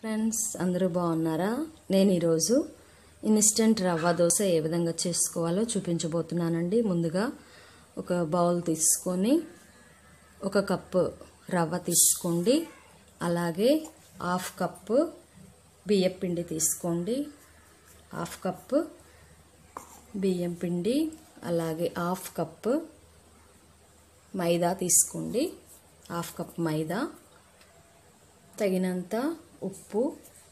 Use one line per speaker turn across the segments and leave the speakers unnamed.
friends అందరూ బాగున్నారా నేను ఈరోజు ఇన్స్టెంట్ రవ్వ దోశ ఏ విధంగా చేసుకోవాలో చూపించబోతున్నానండి ముందుగా ఒక బౌల్ తీసుకొని ఒక కప్పు రవ్వ తీసుకోండి అలాగే హాఫ్ కప్పు బియ్యం పిండి తీసుకోండి హాఫ్ కప్పు బియ్యం పిండి అలాగే హాఫ్ కప్పు మైదా తీసుకోండి హాఫ్ కప్ మైదా తగినంత ఉప్పు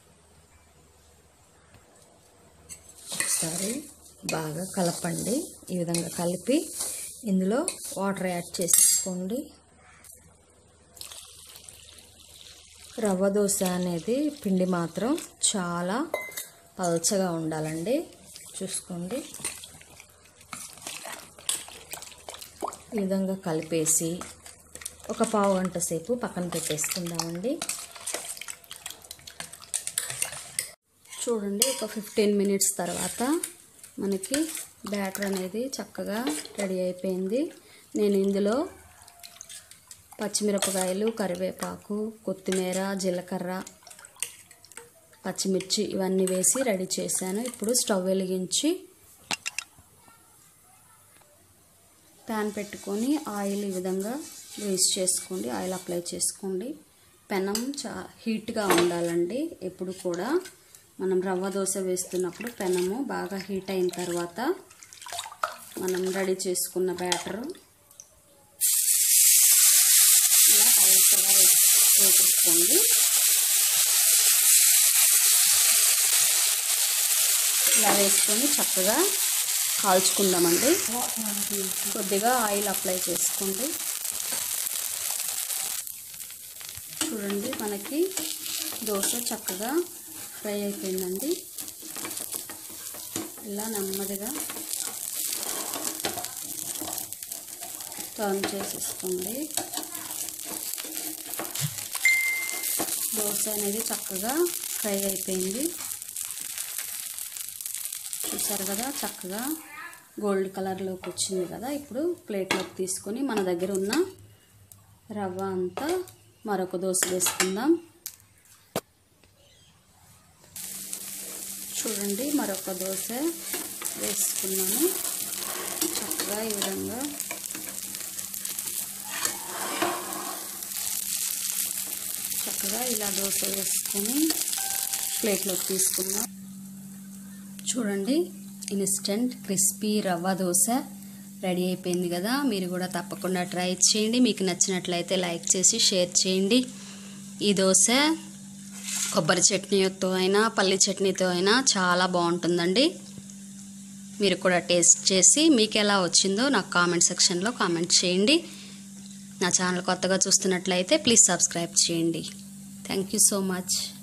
ఒకసారి బాగా కలపండి ఈ విధంగా కలిపి ఇందులో వాటర్ యాడ్ చేసుకోండి రవ్వ దోశ అనేది పిండి మాత్రం చాలా పల్చగా ఉండాలండి చూసుకోండి ఈ విధంగా కలిపేసి ఒక పావు గంట సేపు పక్కన పెట్టేసుకుందామండి
చూడండి ఒక ఫిఫ్టీన్ మినిట్స్ తర్వాత మనకి బ్యాటర్ అనేది చక్కగా రెడీ అయిపోయింది నేను ఇందులో పచ్చిమిరపకాయలు కరివేపాకు కొత్తిమీర జీలకర్ర పచ్చిమిర్చి ఇవన్నీ వేసి రెడీ చేశాను ఇప్పుడు స్టవ్ వెలిగించి ప్యాన్ పెట్టుకొని ఆయిల్ ఈ విధంగా వేస్ట్ చేసుకోండి ఆయిల్ అప్లై చేసుకోండి పెనం చా హీట్గా ఉండాలండి ఎప్పుడు కూడా మనం రవ్వ దోశ వేస్తున్నప్పుడు పెనము బాగా హీట్ అయిన తర్వాత మనం రెడీ చేసుకున్న బ్యాటరు ఇలా పలుచగా వేసుకోండి ఇలా వేసుకొని చక్కగా కాల్చుకుందామండి కొద్దిగా ఆయిల్ అప్లై చేసుకోండి చూడండి మనకి దోశ చక్కగా ఫ్రై అయిపోయిందండి ఇలా నెమ్మదిగా టర్న్ చేసేసుకోండి దోశ అనేది చక్కగా ఫ్రై అయిపోయింది చూసారు కదా చక్కగా గోల్డ్ కలర్లోకి వచ్చింది కదా ఇప్పుడు ప్లేట్లోకి తీసుకొని మన దగ్గర ఉన్న రవ్వ అంతా మరొక దోశ వేసుకుందాం చూడండి మరొక దోశ వేసుకున్నాను చక్కగా ఈ విధంగా చక్కగా ఇలా దోశ వేసుకొని ప్లేట్లోకి తీసుకుందాం చూడండి ఇన్స్టెంట్ క్రిస్పీ రవ్వ దోశ రెడీ అయిపోయింది కదా మీరు కూడా తప్పకుండా ట్రై చేయండి మీకు నచ్చినట్లయితే లైక్ చేసి షేర్ చేయండి ఈ దోశ కొబ్బరి చట్నీతో అయినా పల్లి చట్నీతో అయినా చాలా బాగుంటుందండి మీరు కూడా టేస్ట్ చేసి మీకు ఎలా వచ్చిందో నాకు కామెంట్ సెక్షన్లో కామెంట్ చేయండి నా ఛానల్ కొత్తగా చూస్తున్నట్లయితే ప్లీజ్ సబ్స్క్రైబ్ చేయండి థ్యాంక్ యూ సో మచ్